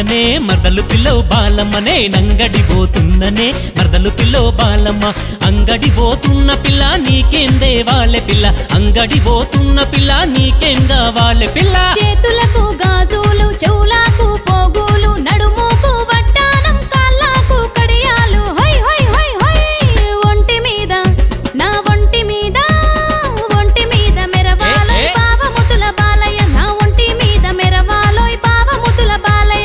పోతున్ననే మరదలు పిల్లో బాలమ్మనే నంగడి పోతున్ననే మరదలు పిల్లో బాలమ్మ అంగడి పోతున్న పిల్ల నీకేందే వాళ్ళ పిల్ల అంగడి పోతున్న పిల్ల నీకేం కావాలి పిల్ల చేతులకు గాజులు చెవులకు పోగులు నడుముకు వడ్డానం కాళ్ళకు కడియాలు హొయ్ హొయ్ హొయ్ హొయ్ ఒంటి మీద నా ఒంటి మీద ఒంటి మీద మెరవాలోయ్ ఏ, ఏ? బావ ముద్దుల బాలయ్య నా ఒంటి మీద మెరవాలోయ్ బావ ముద్దుల బాలయ్య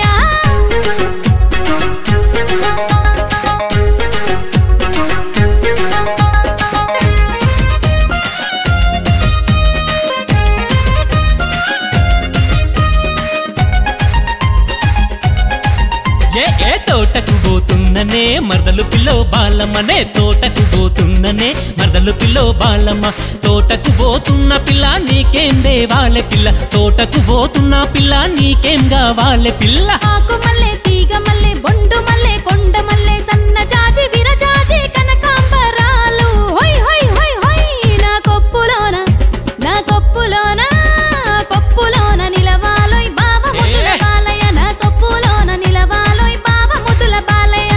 ఏ ఏ తోటకు పోతున్ననే మరదలు పిల్లో బాలమ్మనే తోటకు పోతున్ననే మరదలు పిల్లో బాలమ్మ తోటకు పోతున్న పిల్ల నీకేందే వాళ్ళ పిల్ల తోటకు పోతున్న పిల్ల నీకేం కావాలి పిల్ల ఆకు మల్లె తీగ మల్లె బొండు మల్లె కొండ మల్లె సన్న జాజి విరజాజి కనకాంబరాలు హొయ్ హొయ్ హొయ్ హొయ్ నా కొప్పులోన నా కొప్పులోన కొప్పులోన నిలవాలోయ్ బావ ముద్దుల ఏ? బాలయ్య నా కొప్పులోన నిలవాలోయ్ బావ ముద్దుల బాలయ్య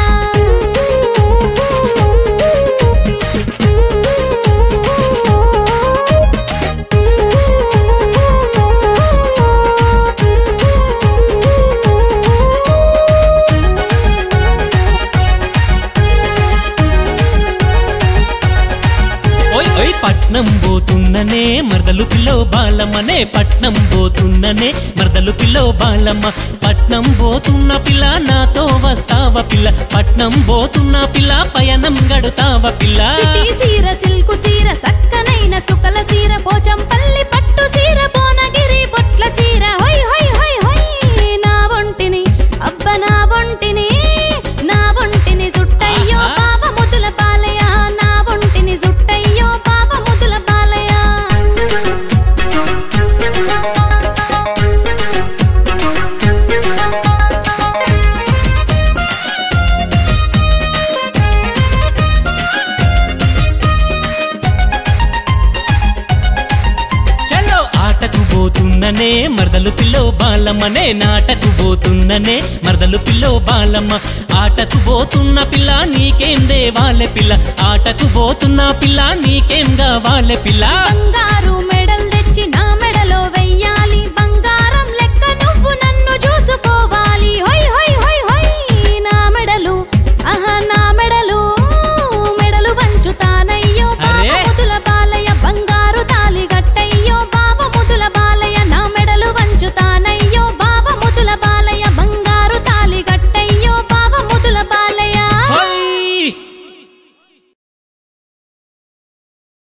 ఓయ్ ఓయ్ పట్నం పోతున్ననే మరదలు పిల్లో బాలమ్మనే పట్నం పోతున్ననే మరదలు పిల్లో బాలమ్మ పట్నం పోతున్న పిల్ల నాతో వస్తావ పిల్ల పట్నం పోతున్న పిల్ల పయనం గడుతావ పిల్ల సిటీ సీర సిల్కు సీర సక్కనైన సుకల సీర పోచంపల్లి పట్టు సీర భువనగిరి బొట్ల సీర హొయ్ హొయ్ హొయ్ హొయ్ నా ఒంటిని అబ్బ నా ఒంటిని నా ఒంటిని జుట్టయ్యో ఆహా. బావ ముదుల బాలయ్య నా ఒంటిని జుట్టయ్యో బావ ముదుల బాలయ్య చలో ఆటకు పోతున్ననే మరదలు పిల్లో బాలమ్మనే నాటకు పోతున్ననే మరదలు పిల్లో బాలమ్మ ఆటకు పోతున్న పిల్ల నీకేం దేవాలె పిల్ల ఆటకు పోతున్న పిల్ల నీకేం కావాలె పిల్ల బంగారు